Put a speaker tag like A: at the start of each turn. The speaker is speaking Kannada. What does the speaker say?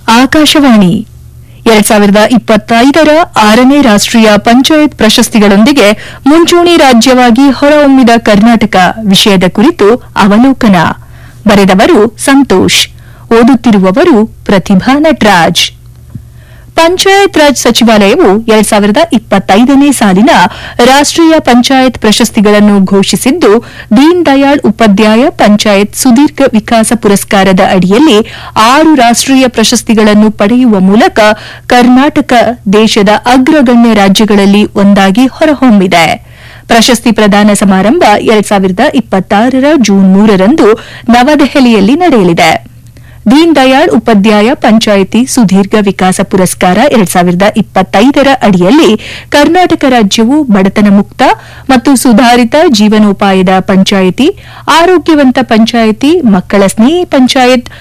A: ಆಕಾಶವಾಣಿ ಎರಡ್ ಸಾವಿರದ ಇಪ್ಪತ್ತೈದರ ಆರನೇ ರಾಷ್ಟ್ರೀಯ ಪಂಚಾಯತ್ ಪ್ರಶಸ್ತಿಗಳೊಂದಿಗೆ ಮುಂಚೂಣಿ ರಾಜ್ಯವಾಗಿ ಹೊರಹೊಮ್ಮಿದ ಕರ್ನಾಟಕ ವಿಷಯದ ಕುರಿತು ಅವಲೋಕನ ಬರೆದವರು ಸಂತೋಷ್ ಓದುತ್ತಿರುವವರು ಪ್ರತಿಭಾ ನಟರಾಜ್ ಪಂಚಾಯತ್ ರಾಜ್ ಸಚಿವಾಲಯವು ಎರಡ್ ಸಾವಿರದ ಇಪ್ಪತ್ತೈದನೇ ಸಾಲಿನ ರಾಷ್ಟ್ರೀಯ ಪಂಚಾಯತ್ ಪ್ರಶಸ್ತಿಗಳನ್ನು ಘೋಷಿಸಿದ್ದು ದೀನ್ ದಯಾಳ್ ಉಪಾಧ್ಯಾಯ ಪಂಚಾಯತ್ ಸುದೀರ್ಘ ವಿಕಾಸ ಪುರಸ್ಕಾರದ ಅಡಿಯಲ್ಲಿ ಆರು ರಾಷ್ಟ್ರೀಯ ಪ್ರಶಸ್ತಿಗಳನ್ನು ಪಡೆಯುವ ಮೂಲಕ ಕರ್ನಾಟಕ ದೇಶದ ಅಗ್ರಗಣ್ಯ ರಾಜ್ಯಗಳಲ್ಲಿ ಒಂದಾಗಿ ಹೊರಹೊಮ್ಮಿದೆ ಪ್ರಶಸ್ತಿ ಪ್ರದಾನ ಸಮಾರಂಭ ಎರಡ್ ಸಾವಿರದ ಇಪ್ಪತ್ತಾರರ ಜೂನ್ ಮೂರರಂದು ನವದೆಹಲಿಯಲ್ಲಿ ನಡೆಯಲಿದೆ ದೀನ್ ದಯಾಳ್ ಉಪಾಧ್ಯಾಯ ಪಂಚಾಯಿತಿ ಸುದೀರ್ಘ ವಿಕಾಸ ಪುರಸ್ಕಾರ ಎರಡ್ ಸಾವಿರದ ಇಪ್ಪತ್ತೈದರ ಅಡಿಯಲ್ಲಿ ಕರ್ನಾಟಕ ರಾಜ್ಯವು ಬಡತನ ಮುಕ್ತ ಮತ್ತು ಸುಧಾರಿತ ಜೀವನೋಪಾಯದ ಪಂಚಾಯಿತಿ ಆರೋಗ್ಯವಂತ ಪಂಚಾಯಿತಿ ಮಕ್ಕಳ ಸ್ನೇಹಿ ಪಂಚಾಯತ್